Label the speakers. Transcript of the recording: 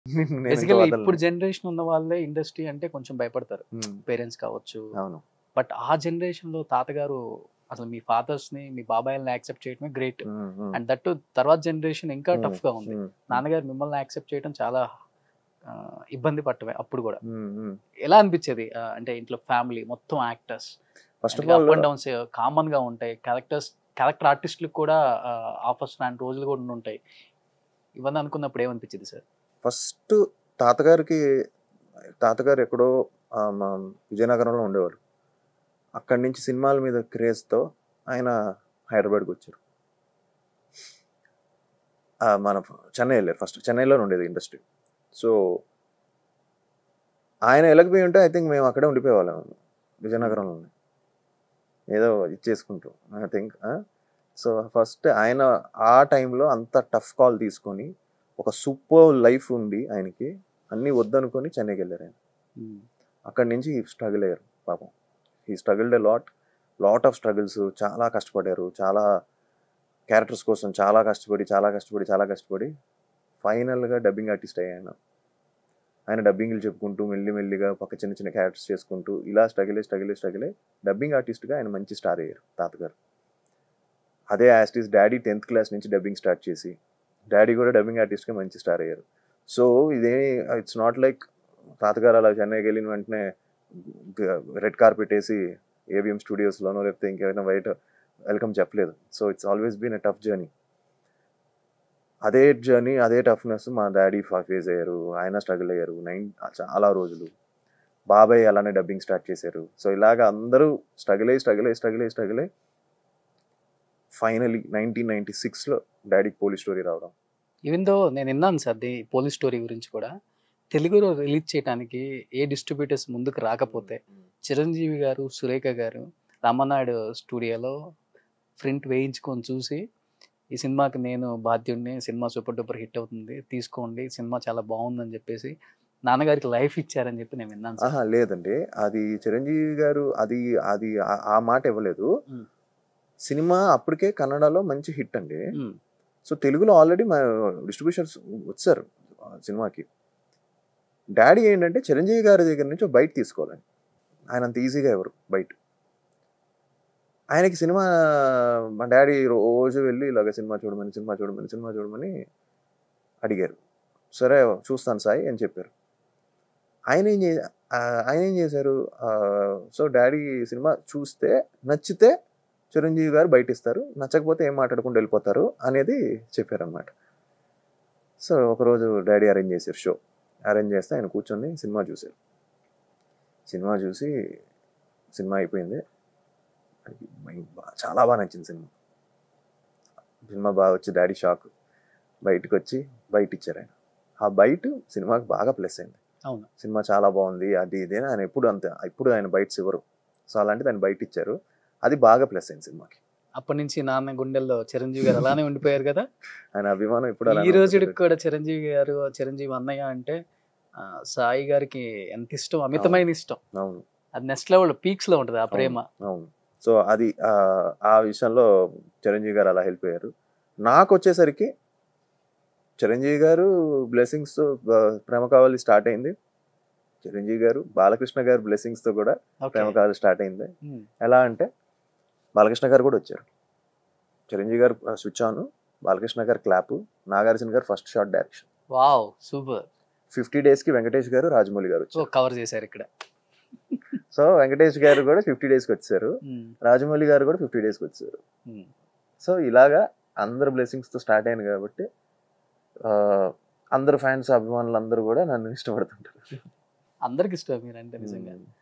Speaker 1: నేను ఇంకా
Speaker 2: బేసికలీ
Speaker 1: వదలను.
Speaker 2: ఇప్పుడు జనరేషన్ ఉన్న వాళ్ళే ఇండస్ట్రీ అంటే కొంచెం భయపడతారు
Speaker 1: ఉమ్,
Speaker 2: పేరెంట్స్ కావచ్చు
Speaker 1: అవును
Speaker 2: బట్ ఆ జనరేషన్ లో తాతగారు అసలు మీ ఫాదర్స్ ని మీ బాబాయిల్ని యాక్సెప్ట్ చేయడమే great
Speaker 1: um, um,
Speaker 2: and that తర్వాత జనరేషన్ ఇంకా
Speaker 1: ఉమ్,
Speaker 2: టఫ్ గా ఉంది
Speaker 1: ఉమ్,
Speaker 2: నాన్నగారు మిమ్మల్ని యాక్సెప్ట్ చేయడం చాలా ఆ, ఇబ్బంది పట్టమే అప్పుడు కూడా
Speaker 1: ఉమ్, ఉమ్.
Speaker 2: ఎలా అనిపించేది ఆ, అంటే ఇంట్లో ఫ్యామిలీ మొత్తం actors
Speaker 1: first of
Speaker 2: up
Speaker 1: all
Speaker 2: and downs common గా ఉంటాయి క్యారెక్టర్స్ క్యారెక్టర్ ఆర్టిస్టులకు కూడా ఆఫర్స్ లాంటి రోజులు కూడా ఉంటాయి ఇవన్నీ అనుకున్నప్పుడు ఏమనిపించింది సార్
Speaker 1: ఫస్ట్ తాతగారికి తాతగారు ఎక్కడో ఆ, మా విజయనగరంలో ఉండేవారు అక్కడి నుంచి సినిమాల మీద క్రేజ్తో ఆయన హైదరాబాద్కి వచ్చారు ఆ, మన చెన్నై వెళ్ళారు ఫస్ట్ చెన్నైలో ఉండేది ఇండస్ట్రీ సో ఆయన వెళ్ళకపోయి ఉంటే ఐ థింక్ మేము అక్కడే ఉండిపోయేవాళ్ళం విజయనగరంలోనే ఏదో ఇచ్చేసుకుంటూ ఐ థింక్ సో ఫస్ట్ ఆయన ఆ టైంలో అంత టఫ్ కాల్ తీసుకొని ఒక సూపర్ లైఫ్ ఉంది ఆయనకి అన్నీ వద్దనుకొని చెన్నైకి వెళ్ళారు ఆయన అక్కడి నుంచి స్ట్రగుల్ అయ్యారు పాపం ఈ struggled a lot lot of struggles చాలా కష్టపడారు చాలా క్యారెక్టర్స్ కోసం చాలా కష్టపడి చాలా కష్టపడి చాలా కష్టపడి ఫైనల్గా డబ్బింగ్ ఆర్టిస్ట్ అయ్యాను ఆయన డబ్బింగ్లు చెప్పుకుంటూ మెల్లి మెల్లిగా పక్క చిన్న చిన్న క్యారెక్టర్స్ చేసుకుంటూ ఇలా స్ట్రగుల్ స్ట్రగుల్ స్ట్రగుల్ డబ్బింగ్ ఆర్టిస్ట్గా ఆయన మంచి స్టార్ అయ్యారు తాతగారు అదే యాస్టిస్ డాడీ టెన్త్ క్లాస్ నుంచి డబ్బింగ్ స్టార్ట్ చేసి డాడీ కూడా డబ్బింగ్ ఆర్టిస్ట్గా మంచి స్టార్ అయ్యారు సో ఇదే ఇట్స్ నాట్ లైక్ తాతగారు అలా చెన్నైకి వెళ్ళిన వెంటనే రెడ్ కార్పెట్ వేసి ఏవిఎం స్టూడియోస్లోనో లేకపోతే ఇంకేమైనా బయట వెల్కమ్ చెప్పలేదు so it's always been a tough journey అదే జర్నీ అదే టఫ్నెస్ మా డాడీ ఫేస్ అయ్యారు ఆయన స్ట్రగుల్ అయ్యారు నైన్ చాలా రోజులు బాబాయ్ అలానే డబ్బింగ్ స్టార్ట్ చేశారు సో ఇలాగ అందరూ స్ట్రగుల్ అయ్యి స్ట్రగుల్ అయ్యి స్ట్రగుల్ అయ్యి స్ట్రగుల్ అయ్యి ఫైనలీ నైన్టీన్ నైన్టీ సిక్స్లో డాడీకి పోలీస్ స్టోరీ రావడం
Speaker 2: ఈవెన్ దో నేను విన్నాను సార్ ది పోలీస్ స్టోరీ గురించి కూడా తెలుగులో రిలీజ్ చేయడానికి ఏ డిస్ట్రిబ్యూటర్స్ ముందుకు రాకపోతే చిరంజీవి గారు సురేఖ గారు రామనాయుడు స్టూడియోలో ప్రింట్ వేయించుకొని చూసి ఈ సినిమాకి నేను బాధ్యుడిని సినిమా సూపర్ డూపర్ హిట్ అవుతుంది తీసుకోండి సినిమా చాలా బాగుందని చెప్పేసి నాన్నగారికి లైఫ్ ఇచ్చారని చెప్పి నేను విన్నాను సార్
Speaker 1: ఆహా లేదండి అది చిరంజీవి గారు అది అది ఆ- ఆ మాట ఇవ్వలేదు
Speaker 2: మ్మ్.
Speaker 1: సినిమా అప్పటికే కన్నడలో మంచి హిట్ అండి
Speaker 2: మ్మ్.
Speaker 1: సో తెలుగులో ఆల్రెడీ మా డిస్ట్రిబ్యూషన్స్ వచ్చారు ఆ సినిమాకి డాడీ ఏంటంటే చిరంజీవి గారి దగ్గర నుంచి ఒక బయట తీసుకోవాలని ఆయన అంత ఈజీగా ఎవరు బయట ఆయనకి సినిమా మా డాడీ రోజు వెళ్ళి ఇలాగ సినిమా చూడమని సినిమా చూడమని సినిమా చూడమని అడిగారు సరే చూస్తాను సాయి అని చెప్పారు ఆయన ఏం చే ఆ, ఆయన ఏం చేశారు సో డాడీ సినిమా చూస్తే నచ్చితే చిరంజీవి గారు బయట ఇస్తారు నచ్చకపోతే ఏం మాట్లాడకుండా వెళ్ళిపోతారు అనేది చెప్పారనమాట సో ఒకరోజు డాడీ అరేంజ్ చేశారు షో అరేంజ్ చేస్తే ఆయన కూర్చొని సినిమా చూశారు సినిమా చూసి సినిమా అయిపోయింది ఆయనకి మైండ్ బా- చాలా బాగా నచ్చింది సినిమా సినిమా బాగా వచ్చి డాడీ షాక్ బయటకు వచ్చి బయట ఇచ్చారు ఆయన ఆ బయట సినిమాకి బాగా ప్లస్ అయింది
Speaker 2: అవును
Speaker 1: సినిమా చాలా బాగుంది అది ఇది అని ఆయన ఎప్పుడు అంతే ఇప్పుడు ఆయన బయట ఇవ్వరు సో అలాంటిది ఆయన బయట ఇచ్చారు అది బాగా ప్లస్ అయింది సినిమాకి
Speaker 2: అప్పటి నుంచి నాన్న గుండెల్లో చిరంజీవి గారు అలానే ఉండిపోయారు కదా
Speaker 1: ఆయన అభిమానం ఇప్పుడు అలానే
Speaker 2: ఈ రోజుకి
Speaker 1: ఉంటుంది.
Speaker 2: కూడా చిరంజీవి గారు చిరంజీవి అన్నయ్య అంటే ఆ, సాయి గారికి ఎంత ఇష్టం అమితమైన ఇష్టం
Speaker 1: అవును
Speaker 2: అది నెక్స్ట్ లెవెల్ పీక్స్ లో ఉంటది ఆ ప్రేమ
Speaker 1: అవును సో అది ఆ, ఆ విషయంలో చిరంజీవి గారు అలా హెల్ప్ అయ్యారు నాకు వచ్చేసరికి చిరంజీవి గారు బ్లెస్సింగ్స్ తో ఆ, ప్రేమ కావాలి స్టార్ట్ అయింది చిరంజీవి గారు బాలకృష్ణ గారు బ్లెస్సింగ్స్ తో కూడా
Speaker 2: ఓకే
Speaker 1: ప్రేమ కావాలి స్టార్ట్ అయింది ఎలా అంటే బాలకృష్ణ గారు కూడా వచ్చారు చిరంజీవి గారు స్విచ్ ఆన్ బాలకృష్ణ గారు క్లాప్ నాగార్జున గారు first shot direction
Speaker 2: wow super
Speaker 1: fifty days కి వెంకటేష్ గారు రాజమౌళి గారు
Speaker 2: సో
Speaker 1: వచ్చారు
Speaker 2: కవర్ చేశారు ఇక్కడ
Speaker 1: సో వెంకటేష్ గారు కూడా ఫిఫ్టీ డేస్ కి వచ్చారు
Speaker 2: ఉమ్,
Speaker 1: రాజమౌళి గారు కూడా ఫిఫ్టీ డేస్ కి వచ్చారు
Speaker 2: ఉమ్.
Speaker 1: సో ఇలాగా అందరు బ్లెస్సింగ్స్ తో స్టార్ట్ అయింది కాబట్టి ఆ, అందరు ఫ్యాన్స్ అభిమానులు అందరూ కూడా నన్ను ఇష్టపడుతుంటారు
Speaker 2: అందరికి ఇష్టం మీరు అంటే నిజంగా
Speaker 1: ఉమ్.